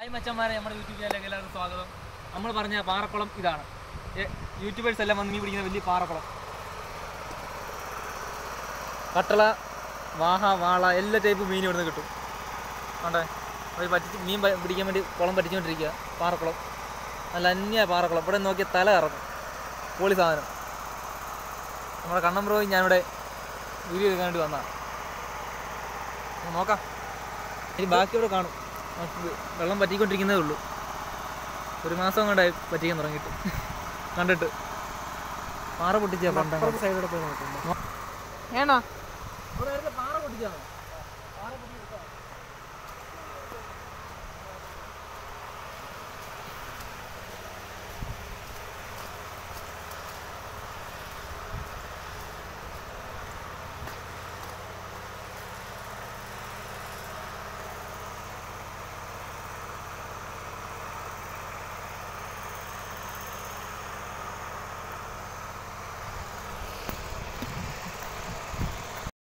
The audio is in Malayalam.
ഹായ് മച്ചന്മാരെ നമ്മുടെ യൂട്യൂബ് ചാനലിലേക്ക് എല്ലാവർക്കും സ്വാഗതം നമ്മൾ പറഞ്ഞ പാറക്കുളം ഇതാണ് ഏ, യൂട്യൂബേഴ്സ് എല്ലാം വന്ന് മീൻ പിടിക്കുന്ന വലിയ പാറക്കുളം കട്ടള വാഹ വാള എല്ലാ ടൈപ്പ് മീൻ ഇവിടുന്ന് കിട്ടും ആണ്ടേ അവർ പറ്റി മീൻ പ- പിടിക്കാൻ വേണ്ടി കുളം പറ്റിച്ചുകൊണ്ടിരിക്കുക പാറക്കുളം നല്ല അന്യ പാറക്കുളം ഇവിടെ നോക്കിയ തല കറക്കും പൊളി സാധനം നമ്മുടെ കണ്ണം ബ്രോയും ഞാനിവിടെ വീഡിയോ എടുക്കാൻ വേണ്ടി വന്നതാണ് നമുക്ക് നോക്കാം ഇനി ബാക്കി ഇവിടെ കാണും നമുക്ക് വെള്ളം പറ്റിക്കൊണ്ടിരിക്കുന്നതേ ഉള്ളൂ ഒരു മാസം കൊണ്ടായി പറ്റിക്കാൻ തുടങ്ങിയിട്ട് കണ്ടിട്ട് പാറ പൊട്ടിച്ചാ പണ്ട് സൈഡിലൂടെ പോയി നോക്കുന്നു ഏണോ പാറ പൊട്ടിച്ചാണോ